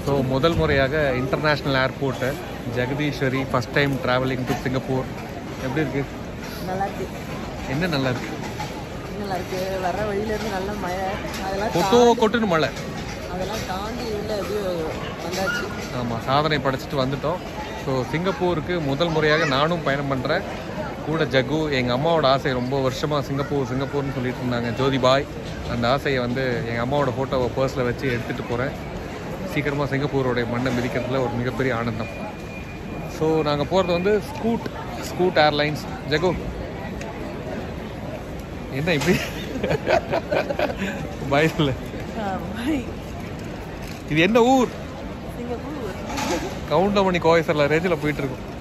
so முதல் முறையாக international airport Jagadeeswari first time travelling to Singapore எப்படி இருக்கு நல்லா இருக்கு என்ன நல்லா இருக்கு நல்லா இருக்கு வர்ற வழியில இருந்து நல்ல மழை அதெல்லாம் கொட்டோ கொட்டுன்னு மழை அதெல்லாம் தாண்டி உள்ள எப்படியோ வந்தாச்சு ஆமாம் சாதனை படைச்சிட்டு வந்துட்டோம் ஸோ சிங்கப்பூருக்கு முதல் முறையாக நானும் பயணம் பண்ணுறேன் கூட ஜகு எங்கள் அம்மாவோட ஆசை ரொம்ப வருஷமாக சிங்கப்பூர் சிங்கப்பூர்னு சொல்லிட்டு இருந்தாங்க ஜோதிபாய் அந்த ஆசையை வந்து எங்கள் அம்மாவோட ஃபோட்டோவை பர்ஸில் வச்சு எடுத்துகிட்டு போகிறேன் சீக்கிரமாக சிங்கப்பூரோடைய மண்ணை மிதிக்கிறதுல ஒரு மிகப்பெரிய ஆனந்தம் ஸோ நாங்கள் போகிறது வந்து ஸ்கூட் ஸ்கூட் ஏர்லைன்ஸ் ஜகு என்ன இப்படி பயத்தில் இது என்ன ஊர் சிங்கப்பூர் கவுண்டமணி கோயசரில் ரேஞ்சில் போயிட்டு இருக்கோம்